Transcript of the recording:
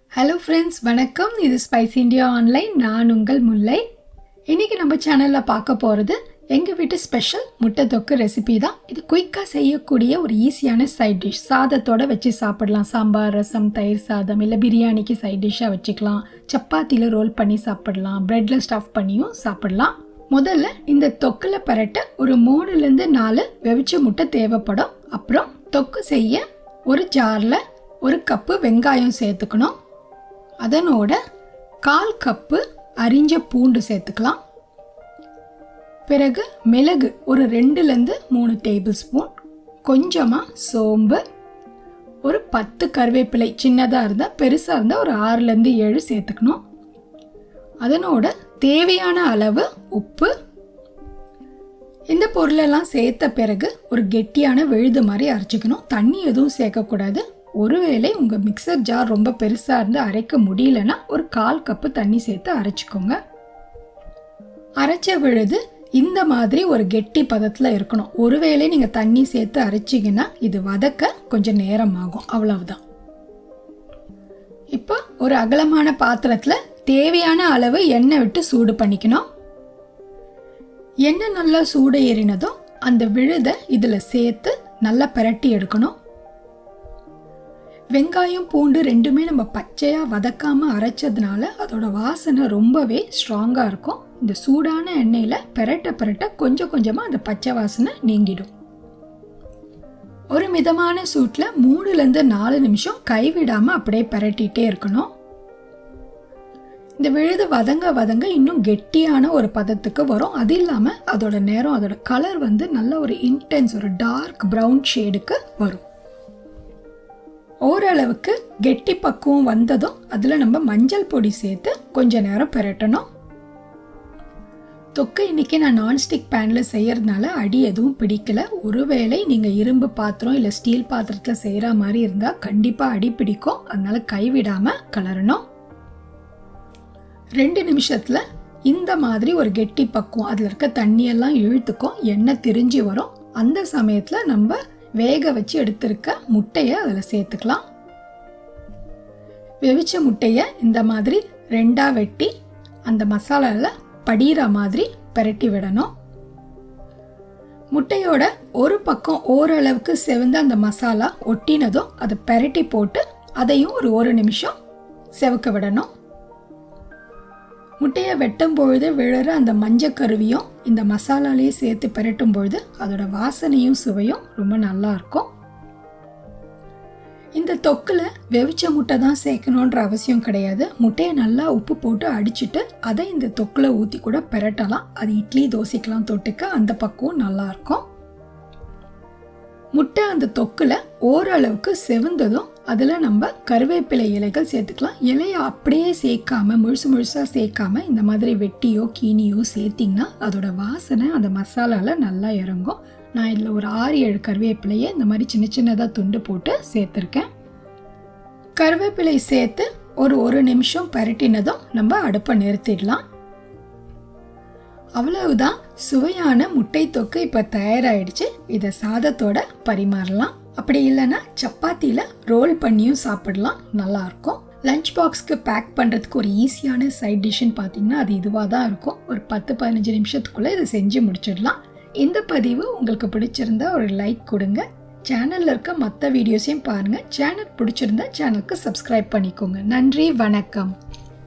hello friends வணக்கம் இது spice India online நான் உங்கள் முல்லை இன்னைக்கு நம்ம சேனலில் பார்க்க போகிறது எங்கள் வீட்டு ஸ்பெஷல் முட்டை தொக்கு ரெசிபி தான் இது குயிக்காக செய்யக்கூடிய ஒரு ஈஸியான சைட் டிஷ் சாதத்தோட வச்சு சாப்பிடலாம் சாம்பார் ரசம் தயிர் சாதம் இல்லை பிரியாணிக்கு சைட் டிஷ்ஷாக வச்சுக்கலாம் சப்பாத்தியில் ரோல் பண்ணி சாப்பிடலாம் ப்ரெட்டில் ஸ்டஃப் பண்ணியும் சாப்பிடலாம் முதல்ல இந்த தொக்கில் பரட்ட ஒரு மூணுலேருந்து நாலு வெவிச்ச முட்டை தேவைப்படும் அப்புறம் தொக்கு செய்ய ஒரு ஜாரில் ஒரு கப்பு வெங்காயம் சேர்த்துக்கணும் அதனோட கால் கப்பு அரிஞ்ச பூண்டு சேர்த்துக்கலாம் பிறகு மிளகு ஒரு ரெண்டுலேருந்து மூணு டேபிள் ஸ்பூன் கொஞ்சமாக சோம்பு ஒரு பத்து கருவேப்பிலை சின்னதாக இருந்தால் பெருசாக இருந்தால் ஒரு ஆறுலேருந்து ஏழு சேர்த்துக்கணும் அதனோட தேவையான அளவு உப்பு இந்த பொருளெல்லாம் சேர்த்த பிறகு ஒரு கெட்டியான விழுது மாதிரி அரைச்சிக்கணும் தண்ணி எதுவும் சேர்க்கக்கூடாது ஒருவேளை உங்கள் மிக்சர் ஜார் ரொம்ப பெருசாக இருந்து அரைக்க முடியலன்னா ஒரு கால் கப்பு தண்ணி சேர்த்து அரைச்சிக்கோங்க அரைச்ச விழுது இந்த மாதிரி ஒரு கெட்டி பதத்தில் இருக்கணும் ஒருவேளை நீங்கள் தண்ணி சேர்த்து அரைச்சிங்கன்னா இது வதக்க கொஞ்சம் நேரம் ஆகும் அவ்வளவுதான் இப்போ ஒரு அகலமான பாத்திரத்தில் தேவையான அளவு எண்ணெய் விட்டு சூடு பண்ணிக்கணும் எண்ணெய் நல்லா சூடு ஏறினதும் அந்த விழுதை இதில் சேர்த்து நல்லா பிரட்டி எடுக்கணும் வெங்காயம் பூண்டு ரெண்டுமே நம்ம பச்சையாக வதக்காமல் அரைச்சதுனால அதோட வாசனை ரொம்பவே ஸ்ட்ராங்காக இருக்கும் இந்த சூடான எண்ணெயில் பெரட்ட பெரட்ட கொஞ்சம் கொஞ்சமாக அந்த பச்சை வாசனை நீங்கிடும் ஒரு மிதமான சூட்டில் மூணுலேருந்து நாலு நிமிஷம் கைவிடாமல் அப்படியே பெரட்டிகிட்டே இருக்கணும் இந்த விழுது வதங்க வதங்க இன்னும் கெட்டியான ஒரு பதத்துக்கு வரும் அது இல்லாமல் அதோட நேரம் அதோட கலர் வந்து நல்ல ஒரு இன்டென்ஸ் ஒரு டார்க் ப்ரௌன் ஷேடுக்கு வரும் ஓரளவுக்கு கெட்டி பக்குவம் வந்ததும் அதில் நம்ம மஞ்சள் பொடி சேர்த்து கொஞ்ச நேரம் பெரட்டணும் தொக்கு இன்னைக்கு நான் நான்ஸ்டிக் பேனில் செய்யறதுனால அடி எதுவும் பிடிக்கல ஒருவேளை நீங்கள் இரும்பு பாத்திரம் இல்லை ஸ்டீல் பாத்திரத்தில் செய்கிற மாதிரி இருந்தால் கண்டிப்பாக அடி பிடிக்கும் அதனால கைவிடாமல் கலரணும் ரெண்டு நிமிஷத்தில் இந்த மாதிரி ஒரு கெட்டி பக்குவம் அதில் இருக்க தண்ணியெல்லாம் இழுத்துக்கும் எண்ணெய் திரிஞ்சு வரும் அந்த சமயத்தில் நம்ம வேக வச்சு எடுத்திருக்க முட்டையை அதில் சேர்த்துக்கலாம் வெவிச்ச முட்டையை இந்த மாதிரி ரெண்டாக வெட்டி அந்த மசாலாவில் படிகிற மாதிரி பெரட்டி விடணும் முட்டையோட ஒரு பக்கம் ஓரளவுக்கு செவந்த அந்த மசாலா ஒட்டினதும் அதை பெரட்டி போட்டு அதையும் ஒரு ஒரு நிமிஷம் செவக்க விடணும் முட்டையை வெட்டும் பொழுது விழுற அந்த மஞ்சள் கருவியும் இந்த மசாலாலேயே சேர்த்து பெரட்டும் பொழுது அதோட வாசனையும் சுவையும் ரொம்ப நல்லா இருக்கும் இந்த தொக்கில் வெவிச்ச முட்டை தான் சேர்க்கணுன்ற அவசியம் கிடையாது முட்டையை நல்லா உப்பு போட்டு அடிச்சுட்டு அதை இந்த தொக்கில் ஊற்றி கூட பெரட்டலாம் அது இட்லி தோசைக்கெலாம் தொட்டுக்க அந்த பக்குவம் நல்லா இருக்கும் முட்டை அந்த தொக்கில் ஓரளவுக்கு செவந்ததும் அதில் நம்ம கருவேப்பிலை இலைகள் சேர்த்துக்கலாம் இலையை அப்படியே சேர்க்காம முழுசு முழுசாக சேர்க்காம இந்த மாதிரி வெட்டியோ கீனியோ சேர்த்திங்கன்னா அதோட வாசனை அந்த மசாலாவில் நல்லா இறங்கும் நான் இதில் ஒரு ஆறு ஏழு கருவேப்பிலையை இந்த மாதிரி சின்ன சின்னதாக துண்டு போட்டு சேர்த்துருக்கேன் கருவேப்பிலை சேர்த்து ஒரு ஒரு நிமிஷம் பரட்டினதும் நம்ம அடுப்பை நிறுத்திடலாம் அவ்வளவுதான் சுவையான முட்டை தொக்கு இப்போ தயாராகிடுச்சு இதை சாதத்தோட பரிமாறலாம் அப்படி இல்லைன்னா சப்பாத்தியில் ரோல் பண்ணியும் சாப்பிடலாம் நல்லாயிருக்கும் லஞ்ச் பாக்ஸ்க்கு பேக் பண்ணுறதுக்கு ஒரு ஈஸியான சைட் டிஷ்ஷுன்னு பார்த்தீங்கன்னா அது இதுவாக தான் இருக்கும் ஒரு பத்து பதினஞ்சு நிமிஷத்துக்குள்ளே இதை செஞ்சு முடிச்சிடலாம் இந்த பதிவு உங்களுக்கு பிடிச்சிருந்தா ஒரு லைக் கொடுங்க சேனலில் இருக்க மற்ற வீடியோஸையும் பாருங்கள் சேனல் பிடிச்சிருந்தா சேனலுக்கு சப்ஸ்கிரைப் பண்ணிக்கோங்க நன்றி வணக்கம்